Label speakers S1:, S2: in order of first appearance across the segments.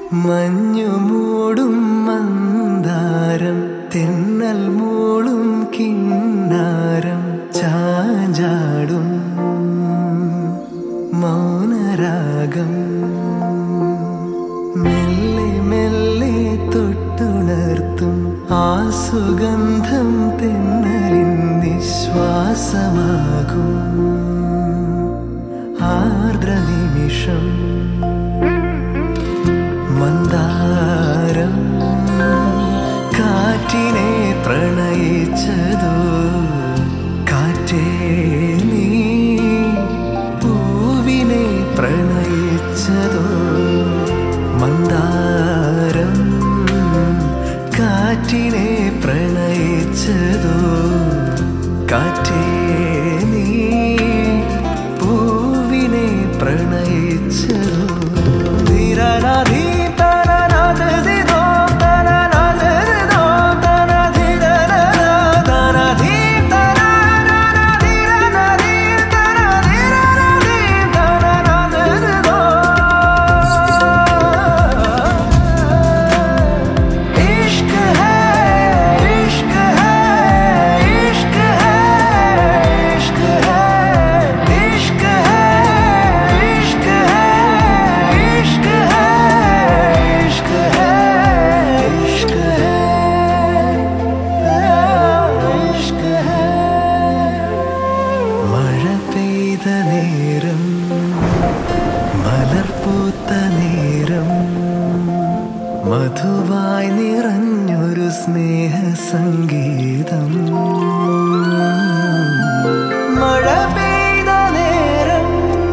S1: മഞ്ഞു മൂടും മന്ദാരം തെന്നൽ മൂളും കിന്നാരം ചാഞ്ചാടും മൗനരാഗം മെല്ലെ മെല്ലെ തൊട്ടുണർത്തും ആ സുഗന്ധം തെന്നലിൻ നിശ്വാസമാകും ആർദ്ര നിമിഷം മന്ദാരം കാറ്റിനെ പ്രണയിച്ചതോ കാറ്റേ നീ പൂവിനെ പ്രണയിച്ചതോ മന്ദാരം കാറ്റിനെ പ്രണയിച്ചതോ കാറ്റേ നീ പൂവിനെ പ്രണയിച്ചതോ ധീരനാധീ തനനാഥിതോ തനനാഥിതോ തനധീരനാ തനധീ തനനാധീരനാധീ തനധീരനാധീ തനനാഥിതോ इश्क है इश्क है इश्क है इश्क है इश्क है इश्क है इश्क है इश्क है इश्क है इश्क है മഴ പെയ്ത നേരം മലർപൂത്ത നേരം മധുവായി നിറഞ്ഞൊരു സ്നേഹ സംഗീതം മഴ പെയ്ത നേരം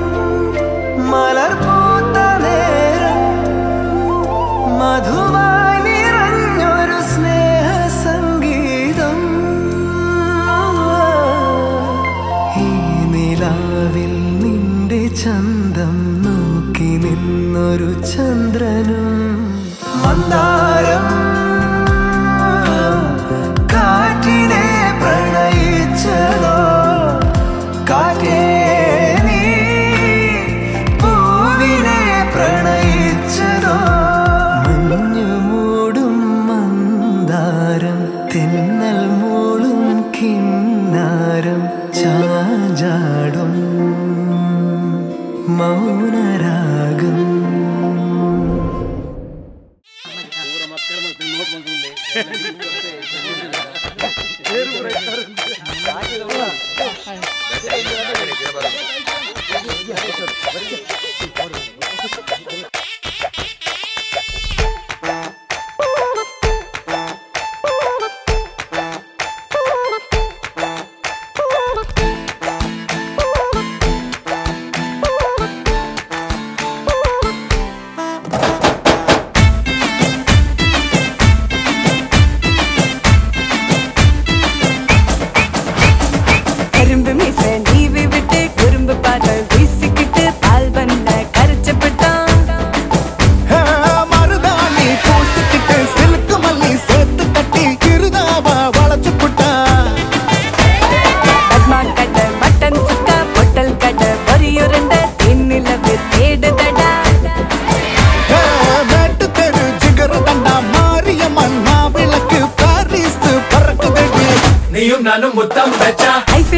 S1: മലർപൂത്ത നേരം മധുവായി നിറഞ്ഞൊരു സ്നേഹ സംഗീതം ഈ നിലാവിൽ നിന്റെ ചന്തം നോക്കി നിന്നൊരു ചന്ദ്രനും മന്ദാരം കാറ്റിനെ പ്രണയിച്ചതോ കാറ്റേ നീ പൂവിനെ പ്രണയിച്ചതോ മഞ്ഞു മൂടും മന്ദാരം തെന്നൽ മൂളും കിന്നാരം ചാഞ്ചാടും മൗനരാഗം
S2: கரும்பு மீச நீவி விட்டு குறும்பு பார்வை வீசிக்கிட்டு பால் பண்ண கரைச்சப்பட்டான்
S3: மருதாணி பூசிக்கிட்டு சிலுக்கு மல்லி சேர்த்து கட்டி கிருதாவா வளைச்சு புட்டா
S2: பத்மா கட்ட பட்டன் சுக்கா பொட்டல் கட்ட பொரியுருண்ட தின்னிலவு தேடுதடா
S3: மேட்டு தெரு ஜிகரு தண்டா மாரியம்மன் மாவிளக்கு பாரிஸ் பறக்குதடி
S4: നീയും നാനും മുത്തം വെച്ച
S2: ஐஸ்